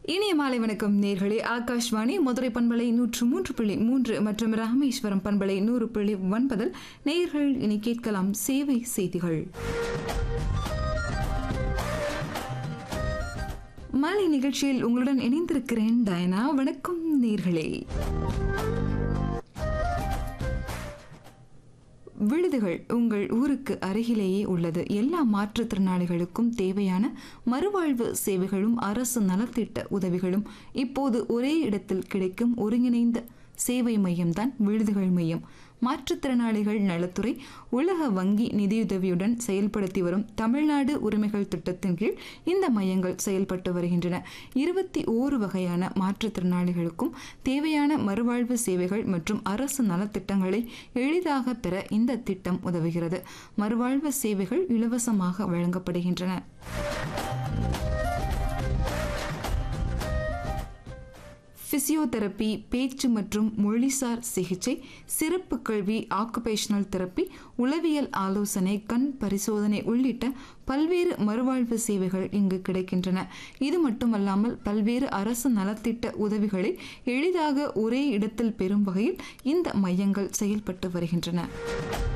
இனிய மாலை வணக்கம் நேர்களே ஆகாஷ்வாணி மதுரை பண்பலை நூற்று மூன்று புள்ளி மூன்று மற்றும் ராமேஸ்வரம் பண்பலை நூறு புள்ளி ஒன்பதில் நேர்கள் இனி கேட்கலாம் சேவை செய்திகள் மாலை நிகழ்ச்சியில் உங்களுடன் இணைந்திருக்கிறேன் டயனா வணக்கம் நேர்களே விடுதிகள் உங்கள் ஊருக்கு அருகிலேயே உள்ளது எல்லா மாற்றுத்திறனாளிகளுக்கும் தேவையான மறுவாழ்வு சேவைகளும் அரசு நலத்திட்ட உதவிகளும் இப்போது ஒரே இடத்தில் கிடைக்கும் ஒருங்கிணைந்த சேவை மையம்தான் விடுதிகள் மையம் மாற்றுத்திறனாளிகள் நலத்துறை உலக வங்கி நிதியுதவியுடன் செயல்படுத்தி வரும் தமிழ்நாடு உரிமைகள் திட்டத்தின் கீழ் இந்த மையங்கள் செயல்பட்டு வருகின்றன இருபத்தி ஓரு வகையான மாற்றுத்திறனாளிகளுக்கும் தேவையான மறுவாழ்வு சேவைகள் மற்றும் அரசு நலத்திட்டங்களை எளிதாக பெற இந்த திட்டம் உதவுகிறது மறுவாழ்வு சேவைகள் இலவசமாக வழங்கப்படுகின்றன பிசியோதெரப்பி பேச்சு மற்றும் மொழிசார் சிகிச்சை சிறப்பு கல்வி ஆக்குபேஷனல் தெரப்பி உளவியல் ஆலோசனை கண் பரிசோதனை உள்ளிட்ட பல்வேறு மறுவாழ்வு சேவைகள் இங்கு கிடைக்கின்றன இது மட்டுமல்லாமல் பல்வேறு அரசு நலத்திட்ட உதவிகளை எளிதாக ஒரே இடத்தில் பெறும் வகையில் இந்த மையங்கள் செயல்பட்டு வருகின்றன